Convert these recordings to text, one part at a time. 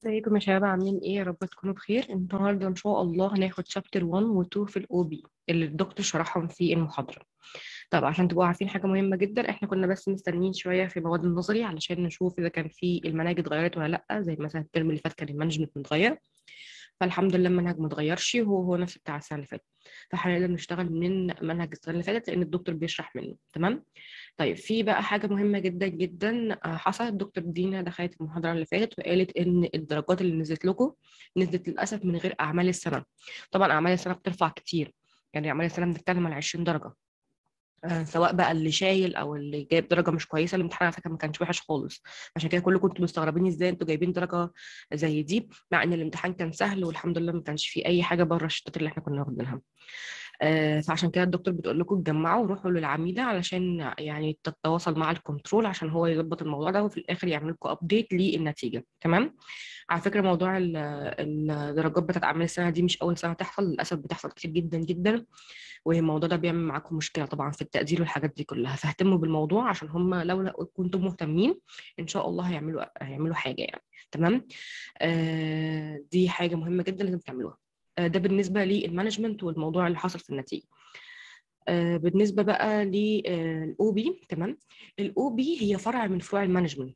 ازيكم يا شباب عاملين ايه يا رب تكونوا بخير النهارده ان شاء الله هناخد شابتر 1 و 2 في الاو بي اللي الدكتور شرحهم في المحاضره طب عشان تبقوا عارفين حاجه مهمه جدا احنا كنا بس مستنيين شويه في مواد النظري علشان نشوف اذا كان في المناهج اتغيرت ولا لا زي مثلا الترم اللي فات كان المانجمنت متغير فالحمد لله المنهج ما اتغيرش هو هو نفس بتاع السنه اللي فاتت فهنقدر نشتغل من منهج السنه اللي فاتت لان الدكتور بيشرح منه تمام طيب في بقى حاجه مهمه جدا جدا حصلت الدكتور دينا دخلت المحاضره اللي فاتت وقالت ان الدرجات اللي نزلت لكم نزلت للاسف من غير اعمال السنه طبعا اعمال السنه بترفع كتير يعني اعمال السنه بنتكلم على 20 درجه آه سواء بقى اللي شايل او اللي جايب درجه مش كويسه الامتحان على فكره ما كانش وحش خالص عشان كده كلكم كنتوا مستغربين ازاي انتوا جايبين درجه زي دي مع ان الامتحان كان سهل والحمد لله ما كانش فيه اي حاجه بره الشتات اللي احنا كنا واخدينها آه فعشان كده الدكتور بتقول لكم اتجمعوا وروحوا للعميده علشان يعني تتواصل مع الكنترول عشان هو يظبط الموضوع ده وفي الاخر يعمل لكم ابديت للنتيجه تمام على فكره موضوع الدرجات بتاعت اعمال السنه دي مش اول سنه تحصل للاسف بتحصل كتير جدا جدا والموضوع ده بيعمل معاكم مشكله طبعا في التقدير والحاجات دي كلها فاهتموا بالموضوع عشان هم لو كنتم مهتمين ان شاء الله هيعملوا هيعملوا حاجه يعني تمام آه دي حاجه مهمه جدا لازم تعملوها آه ده بالنسبه للمانجمنت والموضوع اللي حصل في النتيجه آه بالنسبه بقى للاو بي تمام الاو بي هي فرع من فروع المانجمنت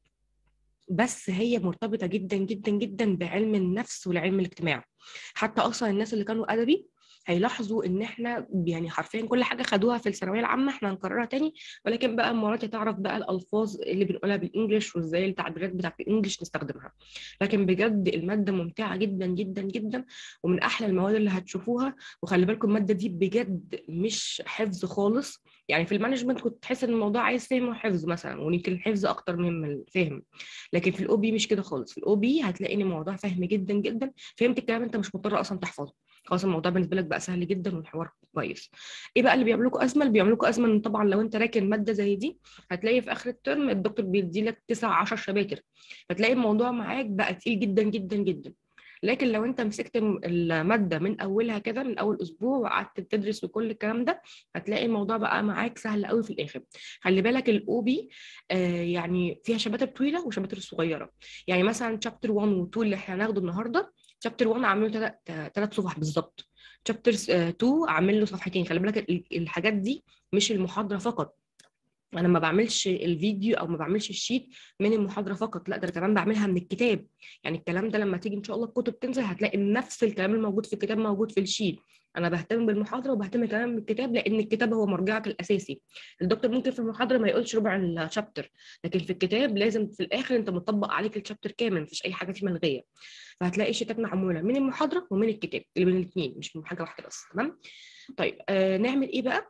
بس هي مرتبطه جدا جدا جدا بعلم النفس والعلم الاجتماع حتى اصلا الناس اللي كانوا ادبي هيلاحظوا ان احنا يعني حرفيا كل حاجه خدوها في الثانويه العامه احنا هنكررها تاني ولكن بقى المره دي تعرف بقى الالفاظ اللي بنقولها بالانجلش وازاي التعبيرات بتاعت الانجليش نستخدمها لكن بجد الماده ممتعه جدا جدا جدا ومن احلى المواد اللي هتشوفوها وخلي بالكم الماده دي بجد مش حفظ خالص يعني في المانجمنت كنت تحس ان الموضوع عايز فهم وحفظ مثلا ويمكن الحفظ اكتر من الفهم لكن في الاو بي مش كده خالص في الاو بي هتلاقي ان الموضوع فهم جدا جدا فهمت الكلام انت مش مضطر اصلا تحفظه خلاص الموضوع بالنسبه لك بقى سهل جدا والحوار كويس ايه بقى اللي بيعمل لكم ازمه اللي بيعمل لكم ازمه ان طبعا لو انت راكن ماده زي دي هتلاقي في اخر الترم الدكتور بيدي لك 9 10 شباتر فتلاقي الموضوع معاك بقى تقيل جدا جدا جدا لكن لو انت مسكت الماده من اولها كده من اول اسبوع وقعدت تدرس وكل الكلام ده هتلاقي الموضوع بقى معاك سهل قوي في الاخر خلي بالك الاو بي آه يعني فيها شباتر طويله وشباتر صغيره يعني مثلا شابتر 1 و 2 اللي احنا هناخده النهارده شابتر 1 عامل له ثلاث صفح بالظبط شابتر 2 عامل له صفحتين خلي بالك الحاجات دي مش المحاضره فقط انا ما بعملش الفيديو او ما بعملش الشيت من المحاضره فقط لا ده انا كمان بعملها من الكتاب يعني الكلام ده لما تيجي ان شاء الله الكتب تنزل هتلاقي نفس الكلام الموجود في الكتاب موجود في الشيت انا بهتم بالمحاضره وبهتم كمان بالكتاب لان الكتاب هو مرجعك الاساسي الدكتور ممكن في المحاضره ما يقولش ربع الشابتر لكن في الكتاب لازم في الاخر انت مطبق عليك الشابتر كامل مفيش اي حاجه فيه ملغيه فهتلاقي الشيتات معموله من المحاضره ومن الكتاب اللي من الاثنين مش من حاجه واحده بس تمام طيب آه نعمل ايه بقى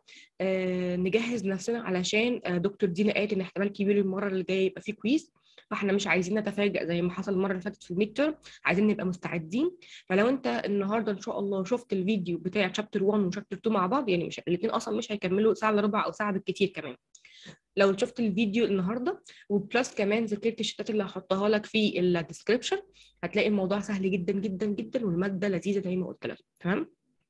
آه نجهز نفسنا علشان آه دكتور دينا قالت ان احتمال كبير المره اللي جايه يبقى فيه كويز فاحنا مش عايزين نتفاجئ زي ما حصل المره اللي فاتت في الميد تيرم عايزين نبقى مستعدين فلو انت النهارده ان شاء الله شفت الفيديو بتاع شابتر 1 وشابتر 2 مع بعض يعني مش الاثنين اصلا مش هيكملوا ساعه الا ربع او ساعه بالكثير كمان لو شفت الفيديو النهارده وبلس كمان ذاكرت الشتات اللي هحطها لك في الديسكربشن هتلاقي الموضوع سهل جدا جدا جدا والماده لذيذه زي ما قلت لك تمام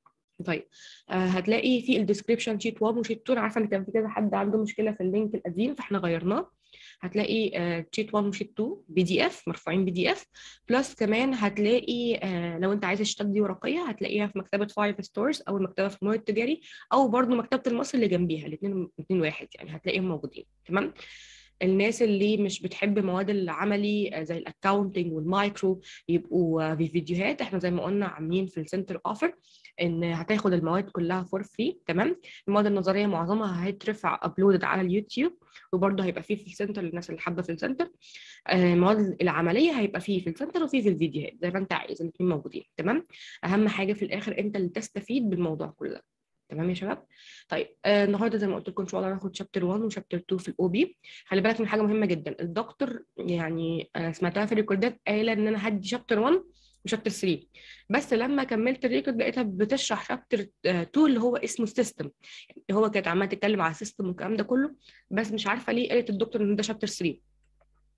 طيب آه هتلاقي في الديسكربشن شيت 1 وشيت 2 عارفه ان كان في كذا حد عنده مشكله في اللينك القديم فاحنا غيرناه هتلاقي آه شيت 1 وشيت 2 بي دي اف مرفوعين بي دي اف بلس كمان هتلاقي آه لو انت عايز الشتات دي ورقيه هتلاقيها في مكتبه فايف ستورز او المكتبه في المول التجاري او برضو مكتبه المصري اللي جنبيها الاثنين الاثنين واحد يعني هتلاقيهم موجودين تمام الناس اللي مش بتحب مواد العملي زي الاكاونتنج والمايكرو يبقوا في فيديوهات احنا زي ما قلنا عاملين في السنتر اوفر ان هتاخد المواد كلها فور فري تمام المواد النظريه معظمها هيترفع ابلودد على اليوتيوب وبرده هيبقى فيه في السنتر للناس اللي حابه في السنتر المواد العمليه هيبقى فيه في السنتر وفيه في الفيديوهات زي ما انت عايز الاثنين موجودين تمام اهم حاجه في الاخر انت اللي تستفيد بالموضوع كله تمام يا شباب طيب آه النهارده زي ما قلت لكم ان شاء الله هناخد شابتر 1 وشابتر 2 في الاو بي خلي بالك من حاجه مهمه جدا الدكتور يعني آه سمعتها في الريكوردات قايله ان انا هدي شابتر 1 وشابتر 3 بس لما كملت الريكورد لقيتها بتشرح شابتر 2 اللي هو اسمه سيستم يعني هو كانت عماله تتكلم على السيستم والكلام ده كله بس مش عارفه ليه قالت الدكتور ان ده شابتر 3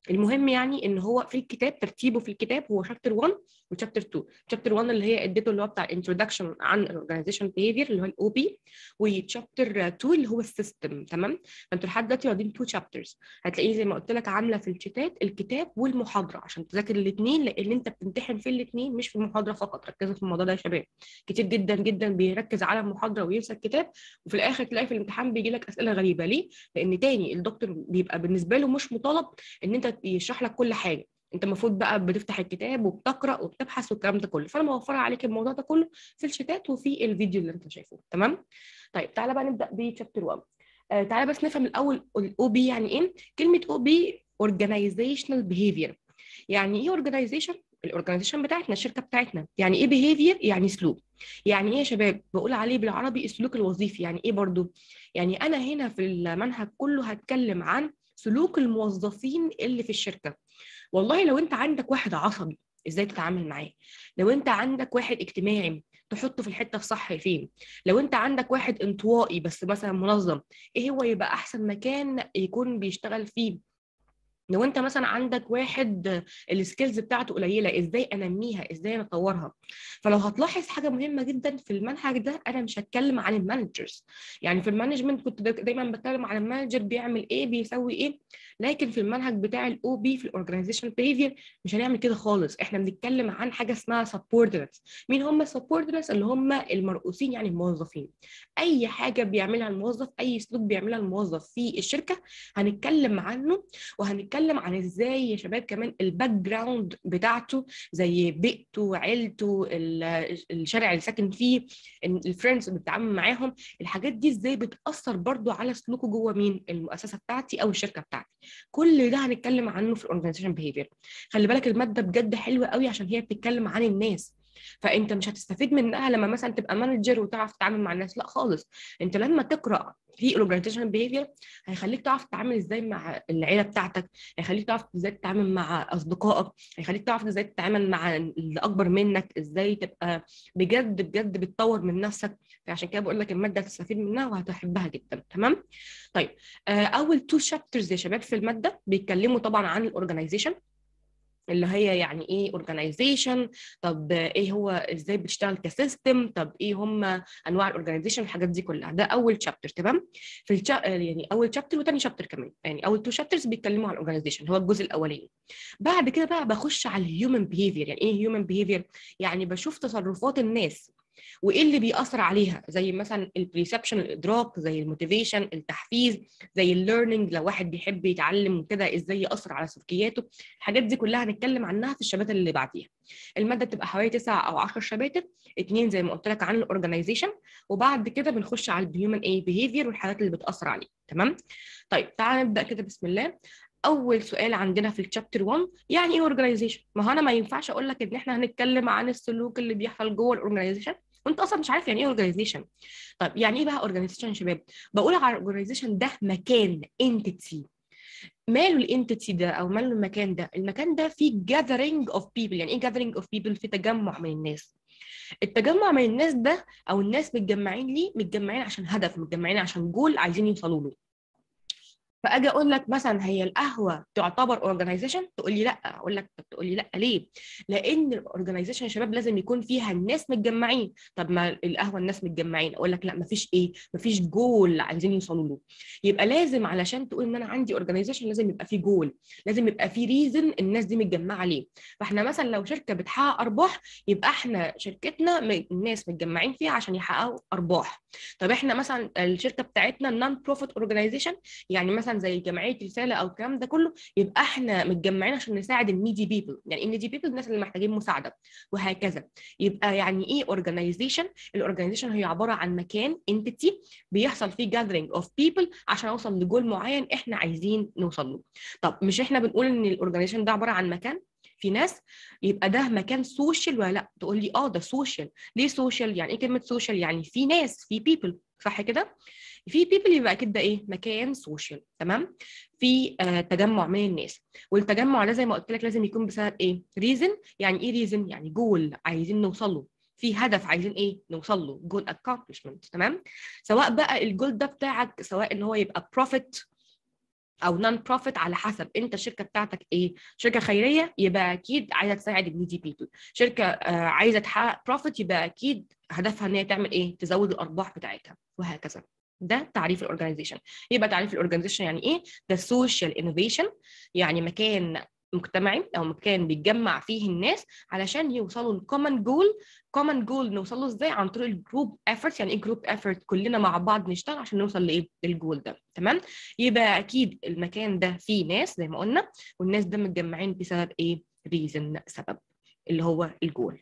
المهم يعني ان هو في الكتاب ترتيبه في الكتاب هو شابتر 1 وشابتر 2 شابتر 1 اللي هي اديته اللي هو بتاع انتروداكشن عن الاورجنايزيشن بيهيفير اللي هو الاو بي وشابتر 2 اللي هو السيستم تمام فانتوا لحد دلوقتي واخدين 2 شابترز هتلاقيه زي ما قلت لك عامله في الشتات الكتاب والمحاضره عشان تذاكر الاثنين لان انت بتمتحن في الاثنين مش في المحاضره فقط ركزوا في الموضوع ده يا شباب كتير جدا جدا بيركز على المحاضره وينسى الكتاب وفي الاخر تلاقي في الامتحان بيجي لك اسئله غريبه ليه لان تاني الدكتور بيبقى بالنسبه له مش مطالب ان انت يشرح لك كل حاجه انت المفروض بقى بتفتح الكتاب وبتقرا وبتبحث والكلام ده كله فانا موفره عليك الموضوع ده كله في الشتات وفي الفيديو اللي انت شايفه تمام طيب تعالى بقى نبدا بشابتر 1 آه تعالى بس نفهم الاول الاو بي يعني ايه كلمه او بي organizational behavior يعني ايه organization الاورجنايزيشن بتاعتنا الشركه بتاعتنا يعني ايه behavior يعني سلوك يعني ايه يا شباب بقول عليه بالعربي السلوك الوظيفي يعني ايه برضو يعني انا هنا في المنهج كله هتكلم عن سلوك الموظفين اللي في الشركه والله لو انت عندك واحد عصبي ازاي تتعامل معاه لو انت عندك واحد اجتماعي تحطه في الحته الصح فين لو انت عندك واحد انطوائي بس مثلا منظم ايه هو يبقى احسن مكان يكون بيشتغل فيه لو انت مثلا عندك واحد السكيلز بتاعته قليله ازاي انميها ازاي اطورها فلو هتلاحظ حاجه مهمه جدا في المنهج ده انا مش هتكلم عن المانجرز يعني في المانجمنت كنت دايما بتكلم عن المانجر بيعمل ايه بيسوي ايه لكن في المنهج بتاع الاو بي في الاورجنايزيشن بيهيفير مش هنعمل كده خالص احنا بنتكلم عن حاجه اسمها سبوردنتس مين هم السبوردنتس اللي هم المرؤوسين يعني الموظفين اي حاجه بيعملها الموظف اي سلوك بيعملها الموظف في الشركه هنتكلم عنه وهنتكلم بنتكلم عن ازاي يا شباب كمان الباك جراوند بتاعته زي بيئته عيلته الشارع اللي ساكن فيه الفريندز اللي بيتعامل معاهم الحاجات دي ازاي بتاثر برضو على سلوكه جوه مين المؤسسه بتاعتي او الشركه بتاعتي كل ده هنتكلم عنه في الاورجنايزيشن بيهيفير خلي بالك الماده بجد حلوه قوي عشان هي بتتكلم عن الناس فانت مش هتستفيد منها لما مثلا تبقى مانجر وتعرف تتعامل مع الناس لا خالص انت لما تقرا في الاورجنايزيشن بيهيفير هيخليك تعرف تتعامل ازاي مع العيله بتاعتك هيخليك تعرف ازاي تتعامل مع اصدقائك هيخليك تعرف ازاي تتعامل مع اللي اكبر منك ازاي تبقى بجد بجد بتطور من نفسك فعشان كده بقول لك الماده هتستفيد منها وهتحبها جدا تمام طيب اول تو شابترز يا شباب في الماده بيتكلموا طبعا عن الاورجنايزيشن اللي هي يعني ايه اورجانيزيشن طب ايه هو ازاي بتشتغل كسيستم طب ايه هم انواع الاورجانيزيشن الحاجات دي كلها ده اول شابتر تمام في الشا... يعني اول شابتر وثاني شابتر كمان يعني اول تو شابترز بيتكلموا عن الاورجانيزيشن هو الجزء الاولاني بعد كده بقى بخش على الهيومن بيهيفير يعني ايه هيومن بيهيفير يعني بشوف تصرفات الناس وايه اللي بيأثر عليها زي مثلا البريسبشن الادراك زي الموتيفيشن التحفيز زي الليرنينج لو واحد بيحب يتعلم وكده ازاي يأثر على سلوكياته الحاجات دي كلها هنتكلم عنها في الشباتر اللي بعديها الماده بتبقى حوالي 9 او 10 شباتر اثنين زي ما قلت لك عن الاورجنايزيشن وبعد كده بنخش على الهيومن ايه بيهيفير والحاجات اللي بتأثر عليه تمام طيب تعالى نبدا كده بسم الله اول سؤال عندنا في الشابتر 1 يعني ايه اورجنايزيشن ما هو انا ما ينفعش اقول لك ان احنا هنتكلم عن السلوك اللي بيحصل جوه الاورجنايزيشن وانت اصلا مش عارف يعني ايه اورجانيزيشن طيب يعني ايه بقى اورجانيزيشن يا شباب بقول على الاورجانيزيشن ده مكان انتيتي ماله الانتيتي ده او ماله المكان ده المكان ده فيه gathering of people يعني ايه gathering of people في تجمع من الناس التجمع من الناس ده او الناس متجمعين ليه متجمعين عشان هدف متجمعين عشان جول عايزين يوصلوا له فاجي اقول لك مثلا هي القهوه تعتبر اورجانيزيشن تقول لي لا اقول لك طب تقول لي لا ليه لان الاورجانيزيشن يا شباب لازم يكون فيها الناس متجمعين طب ما القهوه الناس متجمعين اقول لك لا مفيش ايه مفيش جول عايزين يوصلوا له يبقى لازم علشان تقول ان انا عندي اورجانيزيشن لازم يبقى في جول لازم يبقى في ريزن الناس دي متجمعه ليه فاحنا مثلا لو شركه بتحقق ارباح يبقى احنا شركتنا الناس متجمعين فيها عشان يحققوا ارباح طب احنا مثلا الشركه بتاعتنا نون بروفيت اورجانيزيشن يعني مثلا زي جمعيه رساله او الكلام ده كله يبقى احنا متجمعين عشان نساعد النيدي بيبل يعني النيدي بيبل الناس اللي محتاجين مساعده وهكذا يبقى يعني ايه اورجانيزيشن الاورجانيزيشن هي عباره عن مكان انتيتي بيحصل فيه جاذرينج اوف بيبل عشان اوصل لجول معين احنا عايزين نوصل له طب مش احنا بنقول ان الاورجانيزيشن ده عباره عن مكان في ناس يبقى ده مكان سوشيال ولا لا تقول لي اه ده سوشيال ليه سوشيال يعني ايه كلمه سوشيال يعني في ناس في بيبل صح كده في بيبل يبقى اكيد ده ايه مكان سوشيال تمام في آه تجمع من الناس والتجمع ده زي ما قلت لك لازم يكون بسبب ايه ريزن يعني ايه ريزن يعني جول عايزين نوصل له في هدف عايزين ايه نوصل له جول accomplishment تمام سواء بقى الجول ده بتاعك سواء ان هو يبقى بروفيت او نون بروفيت على حسب انت الشركه بتاعتك ايه شركه خيريه يبقى اكيد عايزه تساعد النيدي بيبل شركه آه عايزه تحقق بروفيت يبقى اكيد هدفها ان هي تعمل ايه تزود الارباح بتاعتها وهكذا ده تعريف الاورجنايزيشن يبقى تعريف الاورجنايزيشن يعني ايه ده سوشيال انوفيشن يعني مكان مجتمعي او مكان بيتجمع فيه الناس علشان يوصلوا لكومن جول كومن جول نوصل له ازاي عن طريق الجروب ايفورت يعني ايه جروب ايفورت كلنا مع بعض نشتغل عشان نوصل لايه للجول ده تمام يبقى اكيد المكان ده فيه ناس زي ما قلنا والناس ده متجمعين بسبب ايه ريزن سبب اللي هو الجول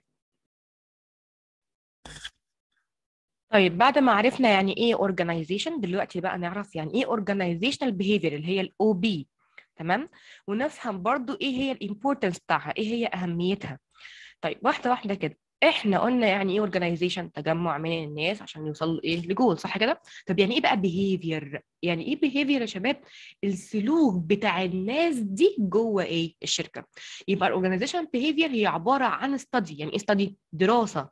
طيب بعد ما عرفنا يعني ايه organization دلوقتي بقى نعرف يعني ايه organizational behavior اللي هي الاو بي تمام ونفهم برضو ايه هي الامبورتنس بتاعها ايه هي اهميتها طيب واحده واحده كده احنا قلنا يعني ايه اورجانيزيشن تجمع من الناس عشان يوصلوا ايه لجول صح كده طب يعني ايه بقى بيهيفير يعني ايه بيهيفير يا شباب السلوك بتاع الناس دي جوه ايه الشركه يبقى الاورجانيزيشن بيهيفير هي عباره عن ستادي يعني ايه ستادي دراسه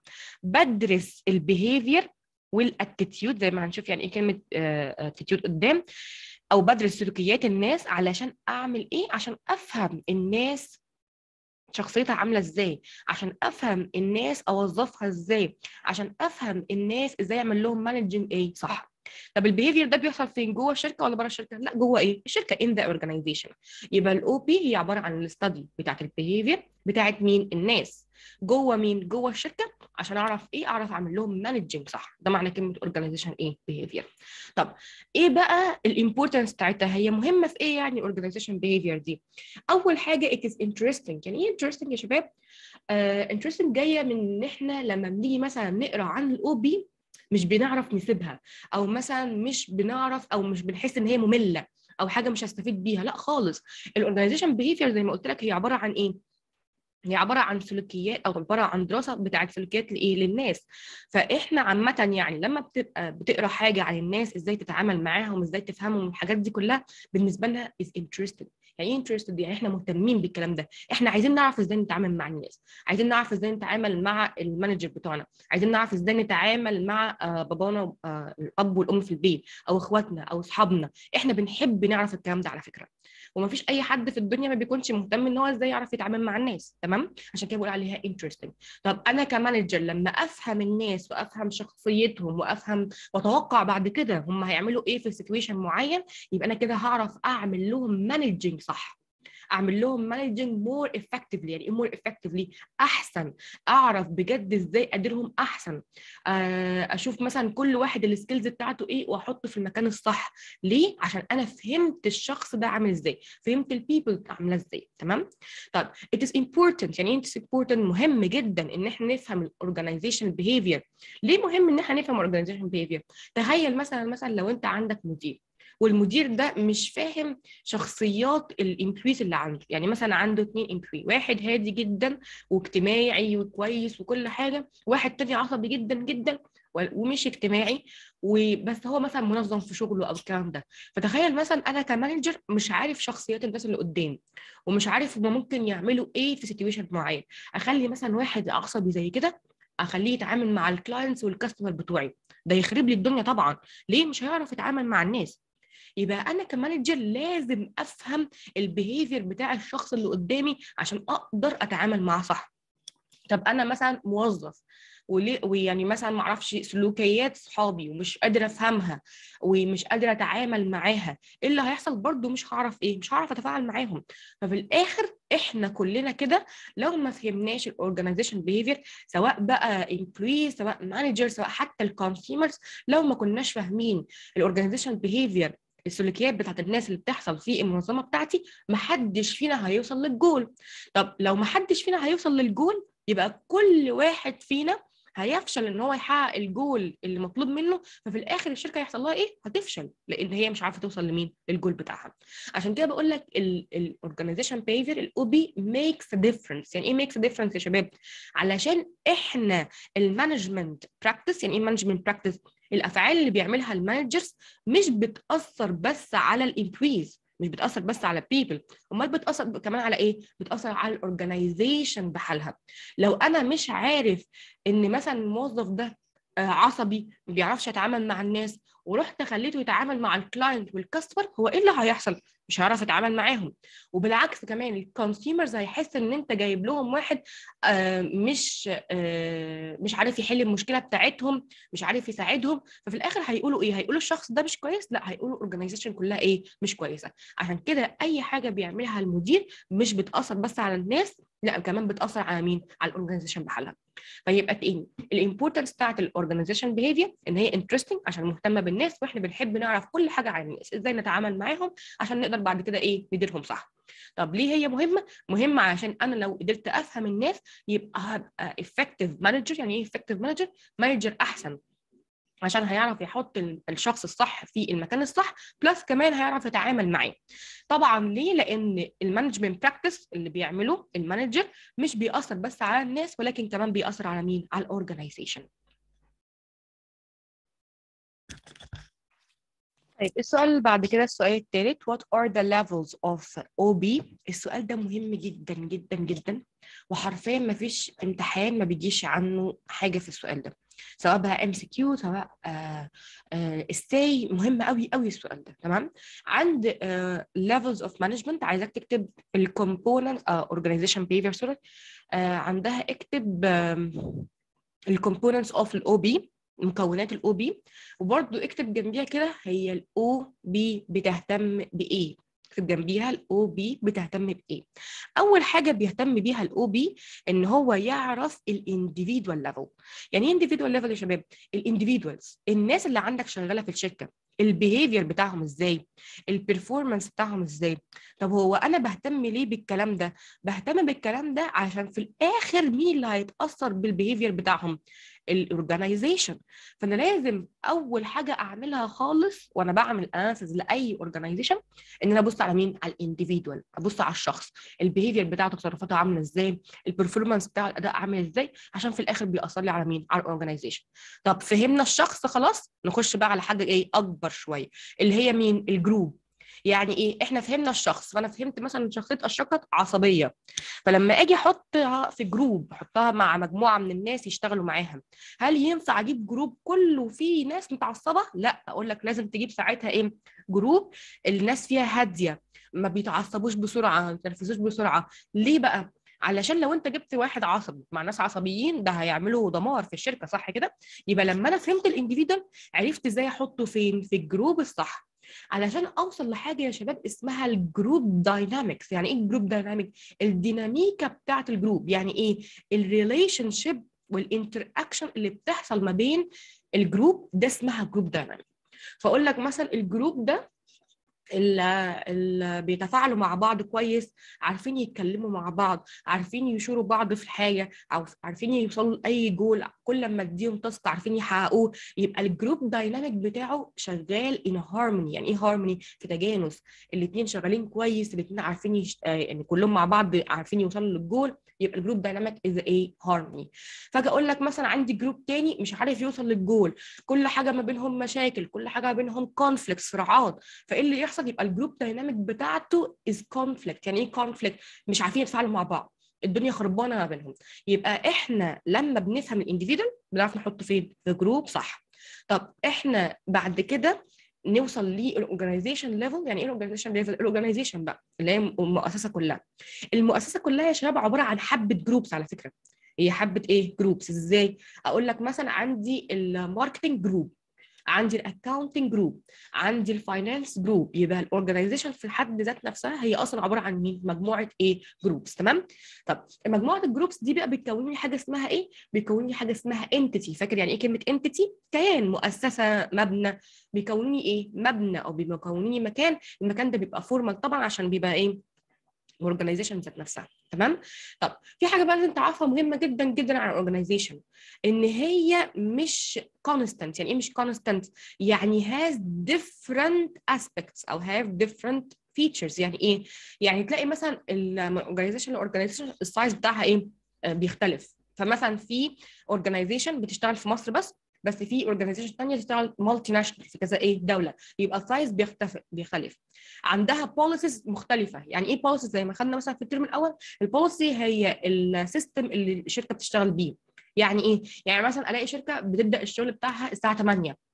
بدرس البيهيفير والاتيتيود زي ما هنشوف يعني ايه كلمه اتيتيود قدام او بدرس سلوكيات الناس علشان اعمل ايه عشان افهم الناس شخصيتها عامله ازاي عشان افهم الناس اوظفها ازاي عشان افهم الناس ازاي اعمل لهم مانجنج ايه صح طب البيهيفير ده بيحصل فين جوه الشركه ولا بره الشركه لا جوه ايه الشركه ان ذا اورجانيزيشن يبقى الاو بي هي عباره عن الاستادي بتاعت البيهيفير بتاعت مين الناس جوه مين جوه الشركه عشان اعرف ايه اعرف اعمل لهم مانجنج صح ده معنى كلمه اورجانيزيشن ايه بيهيفير طب ايه بقى الامبورتنس بتاعتها هي مهمه في ايه يعني اورجانيزيشن بيهيفير دي اول حاجه it is interesting يعني ايه interesting يا شباب آه interesting جايه من ان احنا لما بنيجي مثلا نقرا عن الاو بي مش بنعرف نسيبها او مثلا مش بنعرف او مش بنحس ان هي ممله او حاجه مش هستفيد بيها لا خالص الاورجانيزيشن بيهيفير زي ما قلت لك هي عباره عن ايه هي عباره عن سلوكيات او عباره عن دراسه بتاعت سلوكيات لايه للناس فاحنا عامه يعني لما بتبقى بتقرا حاجه عن الناس ازاي تتعامل معاهم ازاي تفهمهم الحاجات دي كلها بالنسبه لنا is interested يعني ايه interested يعني احنا مهتمين بالكلام ده احنا عايزين نعرف ازاي نتعامل مع الناس عايزين نعرف ازاي نتعامل مع المانجر بتوعنا عايزين نعرف ازاي نتعامل مع آه بابانا آه الاب والام في البيت او اخواتنا او اصحابنا احنا بنحب نعرف الكلام ده على فكره وما فيش اي حد في الدنيا ما بيكونش مهتم ان هو ازاي يعرف يتعامل مع الناس تمام عشان كده بقول عليها interesting طب انا كمانجر لما افهم الناس وافهم شخصيتهم وافهم واتوقع بعد كده هم هيعملوا ايه في سيتويشن معين يبقى انا كده هعرف اعمل لهم مانجنج صح اعمل لهم مانجنج مور افكتفلي يعني ايه مور افكتفلي احسن اعرف بجد ازاي اديرهم احسن اشوف مثلا كل واحد السكيلز بتاعته ايه واحطه في المكان الصح ليه عشان انا فهمت الشخص ده عامل ازاي فهمت البيبل عامله ازاي تمام طب it is important يعني it is important مهم جدا ان احنا نفهم الاورجنايزيشن بيهيفير ليه مهم ان احنا نفهم الاورجنايزيشن بيهيفير تخيل مثلا مثلا لو انت عندك مدير والمدير ده مش فاهم شخصيات الامبلويز اللي عنده يعني مثلا عنده اتنين امبلوي واحد هادي جدا واجتماعي وكويس وكل حاجه واحد تاني عصبي جدا جدا ومش اجتماعي وبس هو مثلا منظم في شغله او الكلام ده فتخيل مثلا انا كمانجر مش عارف شخصيات الناس اللي قدامي ومش عارف هما ممكن يعملوا ايه في سيتويشن معين اخلي مثلا واحد عصبي زي كده اخليه يتعامل مع الكلاينتس والكاستمر بتوعي ده يخرب لي الدنيا طبعا ليه مش هيعرف يتعامل مع الناس يبقى انا كمانجر لازم افهم البيهيفير بتاع الشخص اللي قدامي عشان اقدر اتعامل معاه صح طب انا مثلا موظف وليه ويعني مثلا ما اعرفش سلوكيات صحابي ومش قادره افهمها ومش قادره اتعامل معاها ايه اللي هيحصل برضو مش هعرف ايه مش هعرف اتفاعل معاهم ففي الاخر احنا كلنا كده لو ما فهمناش الاورجنايزيشن بيهيفير سواء بقى امبلوي سواء مانجر سواء حتى الكونسيومرز لو ما كناش فاهمين الاورجنايزيشن بيهيفير السلوكيات بتاعت الناس اللي بتحصل في المنظمه بتاعتي محدش فينا هيوصل للجول طب لو محدش فينا هيوصل للجول يبقى كل واحد فينا هيفشل ان هو يحقق الجول اللي مطلوب منه ففي الاخر الشركه هيحصل لها ايه هتفشل لان هي مش عارفه توصل لمين للجول بتاعها عشان كده بقول لك الاورجنايزيشن بيهيفير الاو بي ميكس ديفرنس يعني ايه ميكس ديفرنس يا شباب علشان احنا المانجمنت براكتس يعني ايه مانجمنت براكتس الافعال اللي بيعملها المانجرز مش بتاثر بس على الامبلويز مش بتاثر بس على people امال بتاثر كمان على ايه بتاثر على الاورجنايزيشن بحالها لو انا مش عارف ان مثلا الموظف ده عصبي ما بيعرفش يتعامل مع الناس ورحت خليته يتعامل مع الكلاينت والكاستمر هو ايه اللي هيحصل مش هيعرف يتعامل معاهم وبالعكس كمان الكونسيومرز هيحس ان انت جايب لهم واحد آه مش آه مش عارف يحل المشكله بتاعتهم مش عارف يساعدهم ففي الاخر هيقولوا ايه هيقولوا الشخص ده مش كويس لا هيقولوا الاورجنايزيشن كلها ايه مش كويسه عشان كده اي حاجه بيعملها المدير مش بتاثر بس على الناس لا كمان بتاثر على مين على الاورجنايزيشن بحالها فيبقى تاني الامبورتنس بتاعت الاورجنايزيشن بيهيفير ان هي انترستنج عشان مهتمه بالناس واحنا بنحب نعرف كل حاجه عن الناس ازاي نتعامل معاهم عشان نقدر بعد كده ايه نديرهم صح طب ليه هي مهمه مهمه عشان انا لو قدرت افهم الناس يبقى هبقى effective مانجر يعني ايه effective مانجر مانجر احسن عشان هيعرف يحط الشخص الصح في المكان الصح بلس كمان هيعرف يتعامل معاه طبعا ليه لان المانجمنت براكتس اللي بيعمله المانجر مش بيأثر بس على الناس ولكن كمان بيأثر على مين على الاورجنايزيشن طيب السؤال اللي بعد كده السؤال الثالث what are the levels of OB السؤال ده مهم جدا جدا جدا وحرفيا ما فيش امتحان ما بيجيش عنه حاجه في السؤال ده سواء بقى ام سي كيو سواء استاي مهم قوي قوي السؤال ده تمام عند ليفلز اوف مانجمنت عايزاك تكتب الكومبوننت اورجانيزيشن بيهيفير سوري عندها اكتب الكومبوننتس اوف الاو بي مكونات الاو بي وبرده اكتب جنبيها كده هي الاو بي بتهتم بايه اكتب جنبيها الاو بي بتهتم بايه اول حاجه بيهتم بيها الاو بي ان هو يعرف الانديفيدوال ليفل يعني ايه انديفيدوال ليفل يا شباب الانديفيدوالز الناس اللي عندك شغاله في الشركه البيهيفير بتاعهم ازاي البرفورمانس بتاعهم ازاي طب هو انا بهتم ليه بالكلام ده بهتم بالكلام ده عشان في الاخر مين اللي هيتاثر بالبيهيفير بتاعهم الاورجنايزيشن فانا لازم اول حاجه اعملها خالص وانا بعمل اناليسيز لاي اورجنايزيشن ان انا ابص على مين على الانديفيدوال ابص على الشخص البيهيفير بتاعته تصرفاته عامله ازاي البرفورمانس بتاع الاداء عامل ازاي عشان في الاخر بيأثر لي على مين على الاورجنايزيشن طب فهمنا الشخص خلاص نخش بقى على حاجه ايه اكبر شويه اللي هي مين الجروب يعني ايه احنا فهمنا الشخص فانا فهمت مثلا شخصيه الشخص عصبيه فلما اجي احطها في جروب احطها مع مجموعه من الناس يشتغلوا معاها هل ينفع اجيب جروب كله فيه ناس متعصبه لا اقول لك لازم تجيب ساعتها ايه جروب الناس فيها هاديه ما بيتعصبوش بسرعه ما بيتنرفزوش بسرعه ليه بقى علشان لو انت جبت واحد عصبي مع ناس عصبيين ده هيعملوا دمار في الشركه صح كده يبقى لما انا فهمت الانديفيدوال عرفت ازاي احطه فين في الجروب الصح علشان اوصل لحاجه يا شباب اسمها الجروب داينامكس يعني ايه الجروب دايناميك الديناميكا بتاعه الجروب يعني ايه الريليشن شيب والانتر اكشن اللي بتحصل ما بين الجروب ده اسمها جروب دايناميك فاقول لك مثلا الجروب ده اللي, اللي بيتفاعلوا مع بعض كويس عارفين يتكلموا مع بعض عارفين يشوروا بعض في الحاجه او عارفين يوصلوا لاي جول كل لما اديهم تاسك عارفين يحققوه يبقى الجروب دايناميك بتاعه شغال ان هارموني يعني ايه هارموني في تجانس الاثنين شغالين كويس الاثنين عارفين يش... يعني كلهم مع بعض عارفين يوصلوا للجول يبقى الجروب دايناميك از ايه هارموني فاجي اقول لك مثلا عندي جروب تاني مش عارف يوصل للجول كل حاجه ما بينهم مشاكل كل حاجه ما بينهم كونفليكت صراعات فايه اللي يحصل يبقى الجروب دايناميك بتاعته از كونفليكت يعني ايه كونفليكت مش عارفين يتفاعلوا مع بعض الدنيا خربانه ما بينهم يبقى احنا لما بنفهم الانديفيدوال بنعرف نحطه فين في جروب صح طب احنا بعد كده نوصل للاورجنايزيشن ليفل يعني ايه الاورجنايزيشن ليفل الاورجنايزيشن بقى اللي هي المؤسسه كلها المؤسسه كلها يا شباب عباره عن حبه جروبس على فكره هي حبه ايه جروبس ازاي اقول لك مثلا عندي الماركتنج جروب عندي الاكونتنج جروب عندي الفاينانس جروب يبقى الاورجنايزيشن في حد ذات نفسها هي اصلا عباره عن مين مجموعه ايه جروبس تمام طب مجموعه الجروبس دي بقى بتكون لي حاجه اسمها ايه بيكون لي حاجه اسمها انتيتي فاكر يعني ايه كلمه انتيتي كيان مؤسسه مبنى بيكونوا لي ايه مبنى او بيكونوا لي مكان المكان ده بيبقى فورمال طبعا عشان بيبقى ايه الاورجنايزيشن ذات نفسها تمام طب في حاجه بقى لازم تعرفها مهمه جدا جدا عن الاورجنايزيشن ان هي مش constant يعني ايه مش constant يعني has different aspects او have different features يعني ايه يعني تلاقي مثلا الاورجنايزيشن الاورجنايزيشن السايز بتاعها ايه بيختلف فمثلا في اورجنايزيشن بتشتغل في مصر بس بس في اورجانيزيشن ثانيه تشتغل مالتي ناشونال في كذا ايه دوله يبقى السايز بيختلف بيختلف عندها بوليسيز مختلفه يعني ايه بوليسيز زي ما خدنا مثلا في الترم الاول البوليسي هي السيستم اللي الشركه بتشتغل بيه يعني ايه يعني مثلا الاقي شركه بتبدا الشغل بتاعها الساعه 8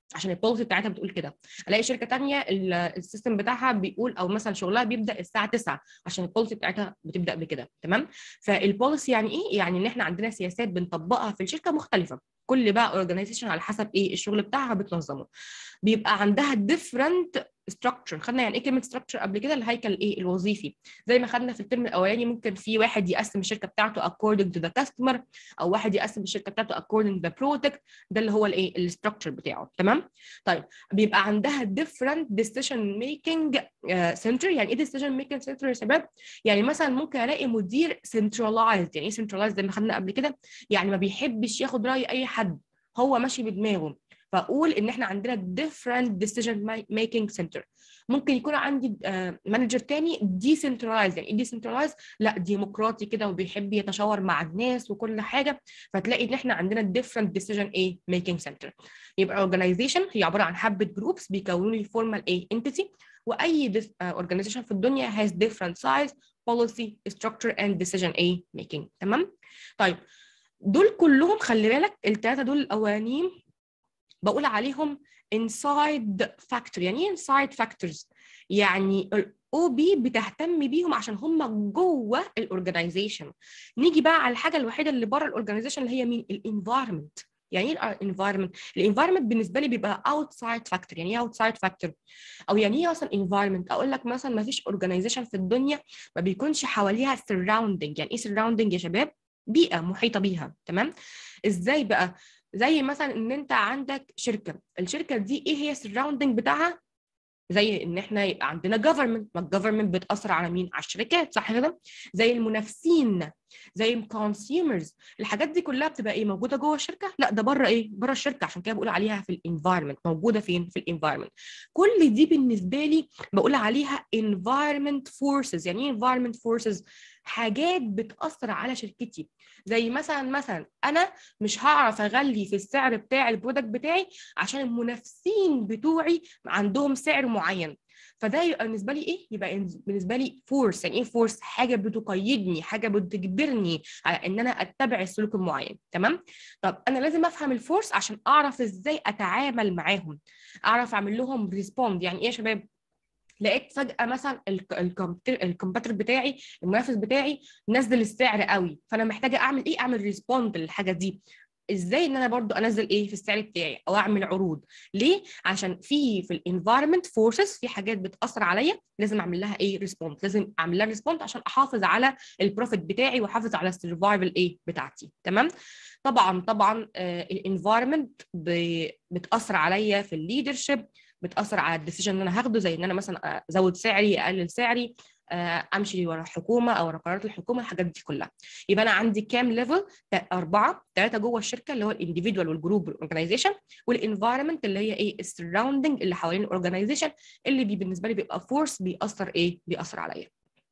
عشان البوليسي بتاعتها بتقول كده الاقي شركه تانية ال- السيستم بتاعها بيقول او مثلا شغلها بيبدا الساعه 9 عشان البوليسي بتاعتها بتبدا بكده تمام فالبوليسي يعني ايه يعني ان احنا عندنا سياسات بنطبقها في الشركه مختلفه كل بقى اورجانيزيشن على حسب ايه الشغل بتاعها بتنظمه بيبقى عندها different structure خدنا يعني ايه كلمه structure قبل كده الهيكل ايه الوظيفي زي ما خدنا في الترم الاولاني ممكن في واحد يقسم الشركه بتاعته according to the customer او واحد يقسم الشركه بتاعته according to the product ده اللي هو الايه الستراكشر بتاعه تمام طيب بيبقى عندها different decision making uh, center يعني ايه decision making center يا شباب يعني مثلا ممكن الاقي مدير centralized يعني ايه centralized زي ما خدنا قبل كده يعني ما بيحبش ياخد راي اي حد هو ماشي بدماغه فاقول ان احنا عندنا different decision making center ممكن يكون عندي مانجر تاني decentralized يعني ايه decentralized لا ديمقراطي كده وبيحب يتشاور مع الناس وكل حاجه فتلاقي ان احنا عندنا different decision ايه making center يبقى organization هي عباره عن حبه جروبس بيكونوا لي formal ايه entity واي dis- آه، organization في الدنيا has different size policy structure and decision ايه making تمام طيب دول كلهم خلي بالك الثلاثه دول الاولانيين بقول عليهم inside factor يعني ايه inside factors يعني الاو بي بتهتم بيهم عشان هم جوه الاورجنايزيشن نيجي بقى على الحاجه الوحيده اللي بره الاورجنايزيشن اللي هي مين الانفايرمنت يعني ايه الانفايرمنت الانفايرمنت بالنسبه لي بيبقى اوتسايد فاكتور يعني ايه اوتسايد فاكتور او يعني ايه اصلا انفايرمنت اقول لك مثلا ما فيش اورجنايزيشن في الدنيا ما بيكونش حواليها سراوندنج يعني ايه سراوندنج يا شباب بيئه محيطه بيها تمام ازاي بقى زي مثلا ان انت عندك شركه الشركه دي ايه هي السراوندنج بتاعها زي ان احنا يبقى عندنا government ما الجفرمنت بتاثر على مين على الشركات صح كده زي المنافسين زي الكونسيومرز الحاجات دي كلها بتبقى ايه موجوده جوه الشركه لا ده بره ايه بره الشركه عشان كده بقول عليها في الانفايرمنت موجوده فين في الانفايرمنت كل دي بالنسبه لي بقول عليها environment forces يعني ايه environment forces حاجات بتاثر على شركتي زي مثلا مثلا انا مش هعرف اغلي في السعر بتاع البرودكت بتاعي عشان المنافسين بتوعي عندهم سعر معين فده يبقى بالنسبه لي ايه يبقى بالنسبه لي فورس يعني ايه فورس حاجه بتقيدني حاجه بتجبرني على ان انا اتبع السلوك المعين تمام طب انا لازم افهم الفورس عشان اعرف ازاي اتعامل معاهم اعرف اعمل لهم ريسبوند يعني ايه يا شباب لقيت فجاه مثلا الكمبيوتر بتاعي المنافس بتاعي نزل السعر قوي فانا محتاجه اعمل ايه اعمل ريسبوند للحاجه دي ازاي ان انا برضو انزل ايه في السعر بتاعي او اعمل عروض ليه عشان في في الانفايرمنت فورسز في حاجات بتاثر عليا لازم اعمل لها ايه ريسبوند لازم اعمل لها ريسبوند عشان احافظ على البروفيت بتاعي واحافظ على السرفايفل ايه بتاعتي تمام طبعا طبعا الانفايرمنت بتاثر عليا في الليدرشيب بتاثر على الديسيجن اللي انا هاخده زي ان انا مثلا ازود سعري اقلل سعري امشي ورا الحكومه او ورا قرارات الحكومه الحاجات دي كلها يبقى انا عندي كام ليفل اربعه ثلاثه جوه الشركه اللي هو الانديفيدوال والجروب والاورجنايزيشن والانفايرمنت اللي هي ايه السراوندنج اللي حوالين الاورجنايزيشن اللي بي بالنسبه لي بيبقى فورس بيأثر ايه بيأثر عليا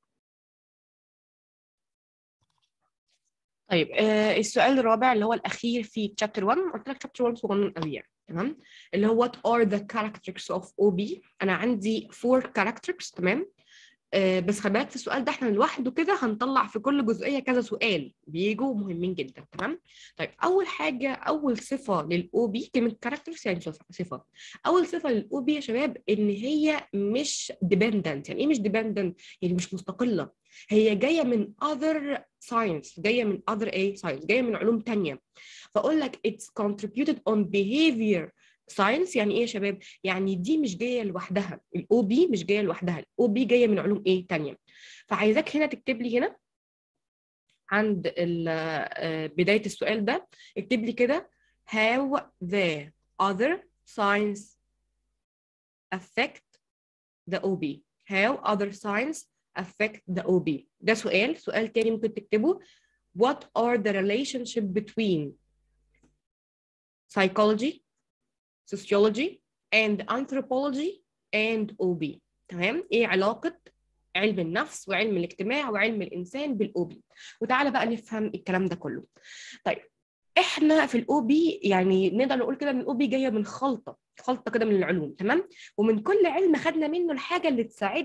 طيب آه السؤال الرابع اللي هو الاخير في تشابتر 1 قلت لك تشابتر 1 صغنن قوي يعني تمام اللي هو what are the characteristics of OB انا عندي four characteristics تمام آه بس خلي بالك في السؤال ده احنا لوحده كده هنطلع في كل جزئيه كذا سؤال بيجوا مهمين جدا تمام طيب اول حاجه اول صفه للاو بي كلمه كاركترز يعني صفه صفه اول صفه للاو بي يا شباب ان هي مش ديبندنت يعني ايه مش ديبندنت يعني مش مستقله هي جايه من other science جايه من other ايه science جايه من علوم تانية فاقول لك it's contributed on behavior ساينس يعني ايه يا شباب يعني دي مش جايه لوحدها الاو بي مش جايه لوحدها الاو بي جايه من علوم ايه تانية فعايزاك هنا تكتب لي هنا عند بدايه السؤال ده اكتب لي كده how the other science affect the OB how other science affect the OB ده سؤال سؤال تاني ممكن تكتبه what are the relationship between psychology sociology and anthropology and OB تمام ايه علاقه علم النفس وعلم الاجتماع وعلم الانسان بالاو بي وتعالى بقى نفهم الكلام ده كله طيب احنا في الاو بي يعني نقدر نقول كده ان الاو بي جايه من خلطه خلطه كده من العلوم تمام ومن كل علم خدنا منه الحاجه اللي تساعدنا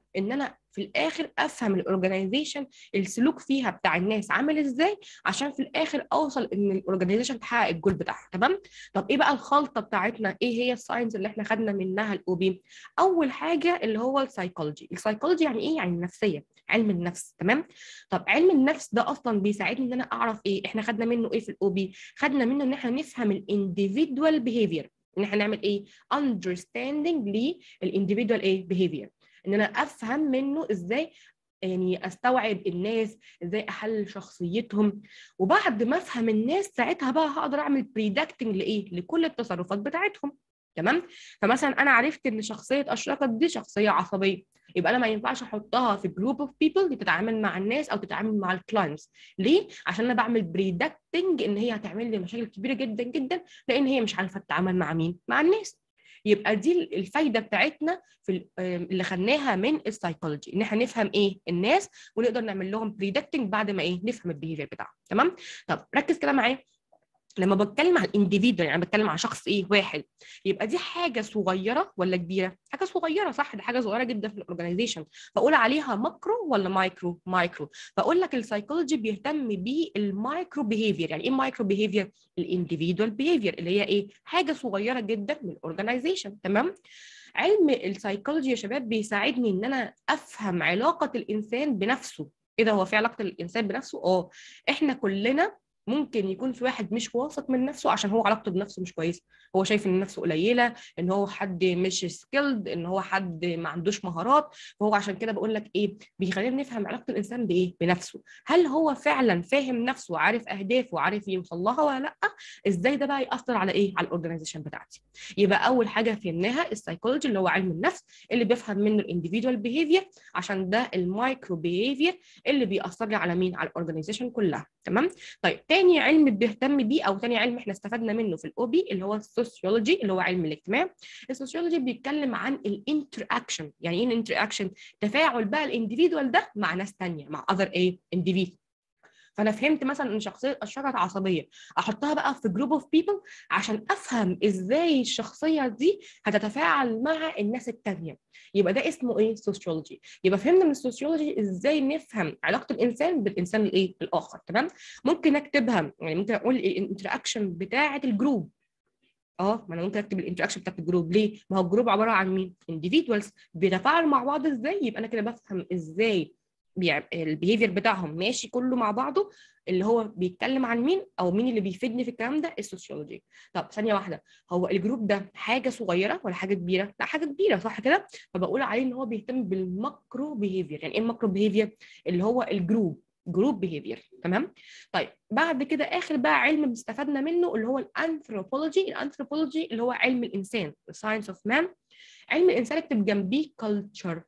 ان انا في الاخر افهم الاورجنايزيشن السلوك فيها بتاع الناس عامل ازاي عشان في الاخر اوصل ان الاورجنايزيشن تحقق الجول بتاعها تمام طب ايه بقى الخلطه بتاعتنا ايه هي الساينس اللي احنا خدنا منها الاو بي اول حاجه اللي هو السايكولوجي السايكولوجي يعني ايه يعني النفسيه علم النفس تمام طب علم النفس ده اصلا بيساعدني ان انا اعرف ايه احنا خدنا منه ايه في الاو بي خدنا منه ان احنا نفهم الانديفيدوال بيهيفير ان احنا نعمل ايه understanding للانديفيدوال ايه behavior ان انا افهم منه ازاي يعني استوعب الناس ازاي احلل شخصيتهم وبعد ما افهم الناس ساعتها بقى هقدر اعمل بريدكتنج لايه لكل التصرفات بتاعتهم تمام فمثلا انا عرفت ان شخصيه اشرقت دي شخصيه عصبيه يبقى انا ما ينفعش احطها في جروب اوف بيبل تتعامل مع الناس او تتعامل مع الكلاينتس ليه عشان انا بعمل بريدكتنج ان هي هتعمل لي مشاكل كبيره جدا جدا لان هي مش عارفه تتعامل مع مين مع الناس يبقى دي الفايده بتاعتنا في اللي خدناها من السايكولوجي ان احنا نفهم ايه الناس ونقدر نعمل لهم بريدكتنج بعد ما ايه نفهم البيهيفير بتاعهم تمام طب ركز كده معايا لما بتكلم عن الانديفيدوال يعني بتكلم عن شخص ايه واحد يبقى دي حاجه صغيره ولا كبيره حاجه صغيره صح دي حاجه صغيره جدا في الاورجنايزيشن فاقول عليها ماكرو ولا مايكرو مايكرو فاقول لك السايكولوجي بيهتم بالمايكرو بيهيفير يعني ايه مايكرو بيهيفير الانديفيدوال بيهيفير اللي هي ايه حاجه صغيره جدا من الاورجنايزيشن تمام علم السايكولوجي يا شباب بيساعدني ان انا افهم علاقه الانسان بنفسه ايه ده هو في علاقه الانسان بنفسه اه احنا كلنا ممكن يكون في واحد مش واثق من نفسه عشان هو علاقته بنفسه مش كويسه هو شايف ان نفسه قليله ان هو حد مش سكيلد ان هو حد ما عندوش مهارات فهو عشان كده بقول لك ايه بيخلينا نفهم علاقه الانسان بايه بنفسه هل هو فعلا فاهم نفسه وعارف اهدافه وعارف يوصل لها ولا لا ازاي ده بقى ياثر على ايه على الاورجنايزيشن بتاعتي يبقى اول حاجه فهمناها السايكولوجي اللي هو علم النفس اللي بيفهم منه الانديفيدوال بيهيفير عشان ده المايكرو بيهيفير اللي بيأثر لي على مين على الاورجنايزيشن كلها تمام طيب تاني علم بيهتم بيه او تاني علم احنا استفدنا منه في الاو بي اللي هو السوسيولوجي اللي هو علم الاجتماع السوسيولوجي بيتكلم عن الانتر اكشن يعني ايه الانتر اكشن تفاعل بقى الانديفيدوال ده مع ناس تانية مع اذر ايه انديفيدوال فانا فهمت مثلا ان شخصيه اشرقت عصبيه احطها بقى في جروب اوف بيبل عشان افهم ازاي الشخصيه دي هتتفاعل مع الناس التانية يبقى ده اسمه ايه سوسيولوجي يبقى فهمنا من السوسيولوجي ازاي نفهم علاقه الانسان بالانسان الايه الاخر تمام ممكن اكتبها يعني ممكن اقول الانتراكشن بتاعه الجروب اه ما انا ممكن اكتب الانتراكشن بتاعت الجروب ليه ما هو الجروب عباره عن مين individuals بيتفاعلوا مع بعض ازاي يبقى انا كده بفهم ازاي البيهيفير بتاعهم ماشي كله مع بعضه اللي هو بيتكلم عن مين او مين اللي بيفيدني في الكلام ده السوسيولوجي طب ثانيه واحده هو الجروب ده حاجه صغيره ولا حاجه كبيره لا حاجه كبيره صح كده فبقول عليه ان هو بيهتم بالماكرو بيهيفير يعني ايه الماكرو بيهيفير اللي هو الجروب جروب بيهيفير تمام طيب بعد كده اخر بقى علم استفدنا منه اللي هو الانثروبولوجي الانثروبولوجي اللي هو علم الانسان ساينس اوف مان علم الانسان اكتب جنبيه كلتشر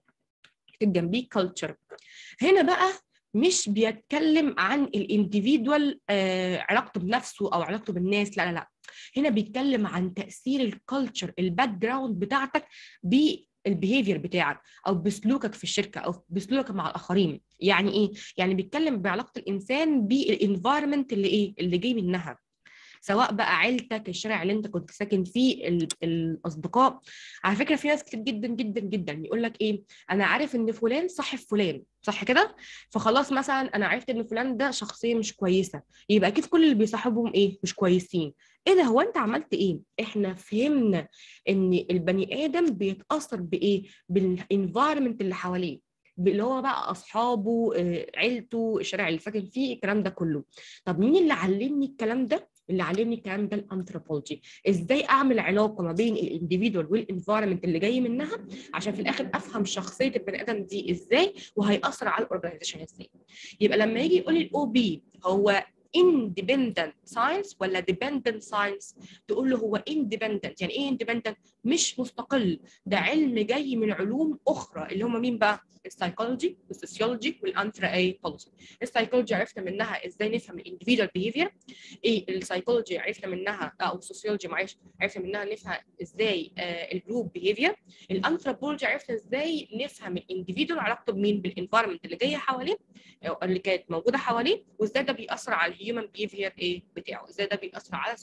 اكتب جنبيه كلتشر هنا بقى مش بيتكلم عن الانديفيدوال آه علاقته بنفسه او علاقته بالناس لا لا لا هنا بيتكلم عن تاثير الكالتشر الباك جراوند بتاعتك بالبيهيفير بتاعك او بسلوكك في الشركه او بسلوكك مع الاخرين يعني ايه يعني بيتكلم بعلاقه الانسان بالانفايرمنت اللي ايه اللي جاي منها سواء بقى عيلتك الشارع اللي انت كنت ساكن فيه الاصدقاء على فكره في ناس كتير جدا جدا جدا يقول لك ايه انا عارف ان فلان صاحب فلان صح كده فخلاص مثلا انا عرفت ان فلان ده شخصيه مش كويسه يبقى اكيد كل اللي بيصاحبهم ايه مش كويسين ايه ده هو انت عملت ايه احنا فهمنا ان البني ادم بيتاثر بايه بالانفايرمنت اللي حواليه اللي هو بقى اصحابه عيلته الشارع اللي ساكن فيه الكلام ده كله طب مين اللي علمني الكلام ده اللي علمني الكلام ده الانثروبولوجي ازاي اعمل علاقه ما بين الانديفيدوال والانفايرمنت اللي جاي منها عشان في الاخر افهم شخصيه البني ادم دي ازاي وهياثر على الاورجنايزيشن ازاي يبقى لما يجي يقول لي الاو بي هو independent science ولا dependent science تقول له هو independent يعني ايه independent مش مستقل ده علم جاي من علوم اخرى اللي هم مين بقى السايكولوجي والسوسيولوجي والانثروبولوجي السايكولوجي عرفنا منها ازاي نفهم الانديفيدوال بيهيفير ايه السايكولوجي عرفنا منها او السوسيولوجي معلش عرفنا منها نفهم ازاي آه الجروب بيهيفير الانثروبولوجي عرفنا ازاي نفهم الانديفيدوال علاقته بمين بالانفايرمنت اللي جايه حواليه اللي كانت موجوده حواليه وازاي ده بيأثر على الهيومن بيهيفير ايه بتاعه ازاي ده بيأثر على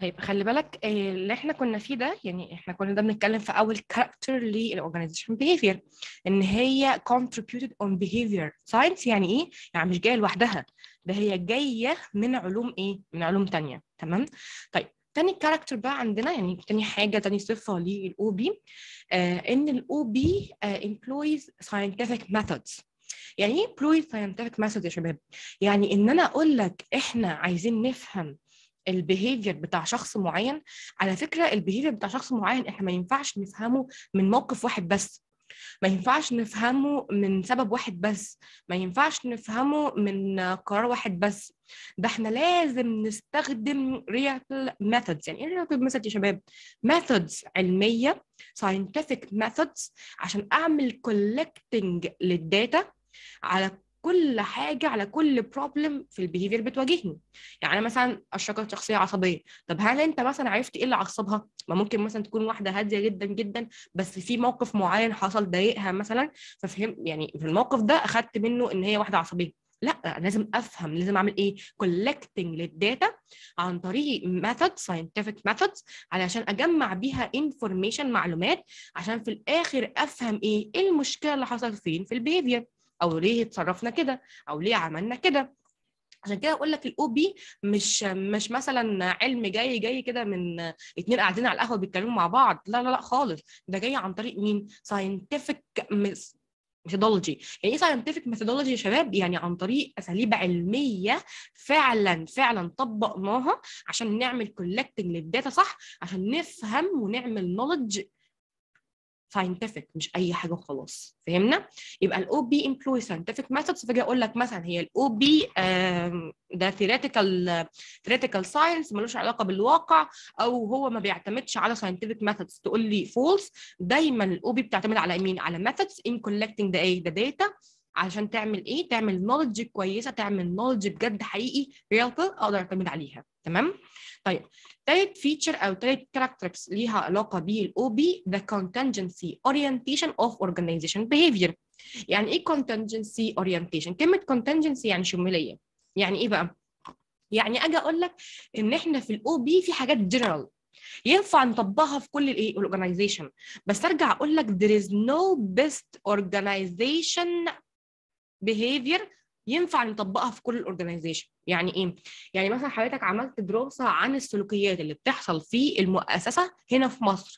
طيب خلي بالك آه، اللي احنا كنا فيه ده يعني احنا كنا ده بنتكلم في اول كاركتر للاورجانيزيشن behavior ان هي contributed on behavior science يعني ايه يعني مش جايه لوحدها ده هي جايه من علوم ايه من علوم تانية تمام طيب تاني كاركتر بقى عندنا يعني تاني حاجه تاني صفه للاو بي آه ان الاو بي employs scientific methods يعني ايه employ scientific methods يا شباب يعني ان انا اقول لك احنا عايزين نفهم البيهيفير بتاع شخص معين على فكره البيهيفير بتاع شخص معين احنا ما ينفعش نفهمه من موقف واحد بس ما ينفعش نفهمه من سبب واحد بس ما ينفعش نفهمه من قرار واحد بس ده احنا لازم نستخدم real methods يعني ايه real methods يا شباب methods علميه scientific methods عشان اعمل collecting للداتا على كل حاجه على كل بروبلم في البيهيفير بتواجهني يعني انا مثلا اشركت شخصيه عصبيه طب هل انت مثلا عرفت ايه اللي عصبها ما ممكن مثلا تكون واحده هاديه جدا جدا بس في موقف معين حصل ضايقها مثلا ففهم يعني في الموقف ده اخدت منه ان هي واحده عصبيه لا لازم افهم لازم اعمل ايه collecting للداتا عن طريق method scientific methods علشان اجمع بيها information معلومات عشان في الاخر افهم ايه ايه المشكله اللي حصلت فين في البيهيفير او ليه اتصرفنا كده او ليه عملنا كده عشان كده اقول لك الاو بي مش مش مثلا علم جاي جاي كده من اتنين قاعدين على القهوه بيتكلموا مع بعض لا لا لا خالص ده جاي عن طريق مين ساينتفك ميثودولوجي يعني ايه ساينتفك ميثودولوجي يا شباب يعني عن طريق اساليب علميه فعلا فعلا طبقناها عشان نعمل كولكتنج للداتا صح عشان نفهم ونعمل نولج ساينتفك مش اي حاجه وخلاص فهمنا يبقى الاو بي امبلوي ساينتفك ميثودز فاجي اقول لك مثلا هي الاو بي ده ثيوريتيكال ثيوريتيكال ساينس ملوش علاقه بالواقع او هو ما بيعتمدش على ساينتفك ميثودز تقول لي فولس دايما الاو بي بتعتمد على مين على ميثودز ان كولكتنج ذا ايه ذا داتا عشان تعمل ايه تعمل نولج كويسه تعمل نولج بجد حقيقي ريال اقدر اعتمد عليها تمام طيب تالت فيتشر او تالت كاركترز ليها علاقه بالاو بي the contingency orientation of organization behavior يعني ايه contingency orientation كلمه contingency يعني شموليه يعني ايه بقى يعني اجي اقول لك ان احنا في الاو بي في حاجات جنرال ينفع نطبقها في كل الايه الاورجنايزيشن بس ارجع اقول لك there is no best organization behavior ينفع نطبقها في كل الاورجنايزيشن يعني ايه يعني مثلا حضرتك عملت دراسه عن السلوكيات اللي بتحصل في المؤسسه هنا في مصر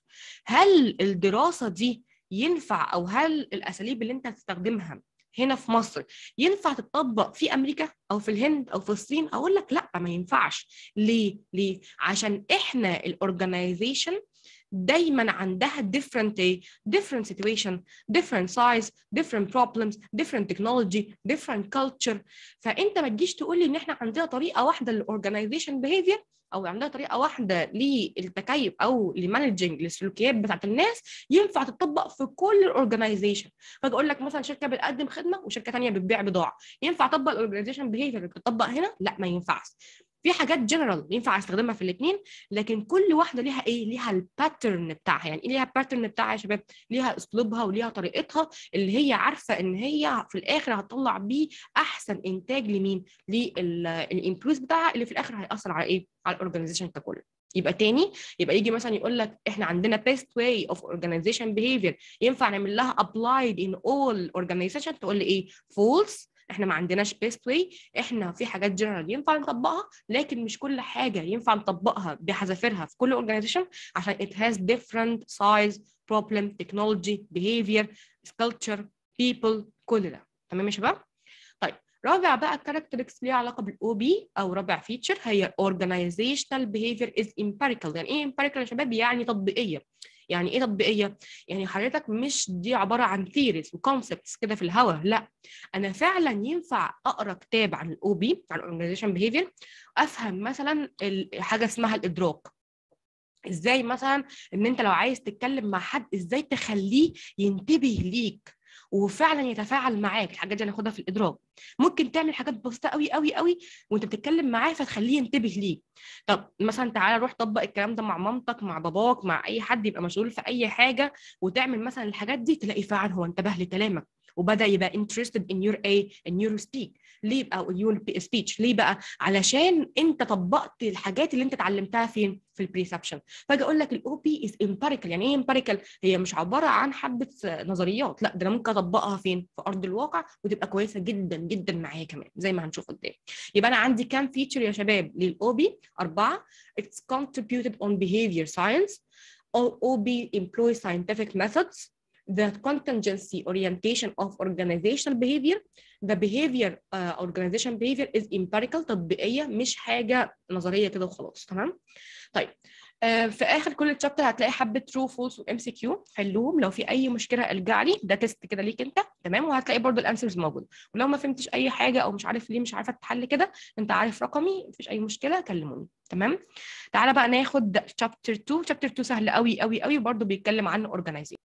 هل الدراسه دي ينفع او هل الاساليب اللي انت هتستخدمها هنا في مصر ينفع تطبق في امريكا او في الهند او في الصين اقول لك لا ما ينفعش ليه ليه عشان احنا الاورجنايزيشن دايما عندها different different situation different size different problems different technology different culture فانت ما تجيش تقول لي ان احنا عندنا طريقه واحده للاورجنايزيشن behavior او عندها طريقه واحده للتكيف او لمانجنج للسلوكيات بتاعت الناس ينفع تطبق في كل الاورجنايزيشن فاجي اقول لك مثلا شركه بتقدم خدمه وشركه ثانيه بتبيع بضاعه ينفع اطبق الاورجنايزيشن بيهيفير اللي بتطبق هنا لا ما ينفعش في حاجات جنرال ينفع استخدمها في الاثنين لكن كل واحده ليها ايه ليها الباترن بتاعها يعني ايه ليها الباترن بتاعها يا شباب ليها اسلوبها وليها طريقتها اللي هي عارفه ان هي في الاخر هتطلع بيه احسن انتاج لمين للامبلويز بتاعها اللي في الاخر هياثر على ايه على الاورجنايزيشن ككل يبقى تاني يبقى يجي مثلا يقول لك احنا عندنا best way of organization behavior ينفع نعمل لها applied in all organization تقول لي ايه false احنا ما عندناش بيست واي احنا في حاجات جنرال ينفع نطبقها لكن مش كل حاجه ينفع نطبقها بحذافيرها في كل اورجانيزيشن عشان it has different size problem technology behavior culture people كل ده تمام يا شباب طيب رابع بقى كاركترستكس ليها علاقه بالاو بي او رابع فيتشر هي organizational behavior is empirical يعني ايه empirical يا شباب يعني تطبيقيه يعني ايه تطبيقيه يعني حضرتك مش دي عباره عن ثيريز وكونسبتس كده في الهوا لا انا فعلا ينفع اقرا كتاب عن الاو بي عن الاورجنايزيشن بيهيفير افهم مثلا حاجه اسمها الادراك ازاي مثلا ان انت لو عايز تتكلم مع حد ازاي تخليه ينتبه ليك وفعلا يتفاعل معاك الحاجات دي هناخدها في الادراك ممكن تعمل حاجات بسيطه قوي قوي قوي وانت بتتكلم معاه فتخليه ينتبه ليك طب مثلا تعالى روح طبق الكلام ده مع مامتك مع باباك مع اي حد يبقى مشغول في اي حاجه وتعمل مثلا الحاجات دي تلاقي فعلا هو انتبه لكلامك وبدا يبقى interested in your a in your speak ليه او your speech ليه بقى علشان انت طبقت الحاجات اللي انت اتعلمتها فين في البريسبشن فاجي اقول لك الاو بي از امباريكال يعني ايه امباريكال هي مش عباره عن حبه نظريات لا ده انا ممكن اطبقها فين في ارض الواقع وتبقى كويسه جدا جدا معايا كمان زي ما هنشوف قدام يبقى انا عندي كام فيتشر يا شباب للاو بي اربعه it's contributed on behavior science OB employs scientific methods the contingency orientation of organizational behavior the behavior uh, organization behavior is empirical تطبيقيه مش حاجه نظريه كده وخلاص تمام طيب آه في اخر كل الشابتر هتلاقي حبه ترو فولس وام سي كيو حلهم لو في اي مشكله ارجع لي ده تيست كده ليك انت تمام وهتلاقي برضو الانسرز موجوده ولو ما فهمتش اي حاجه او مش عارف ليه مش عارفه تتحل كده انت عارف رقمي مفيش اي مشكله كلموني تمام تعالى بقى ناخد شابتر 2 شابتر 2 سهل قوي قوي قوي وبرضو بيتكلم عن اورجانيزيشن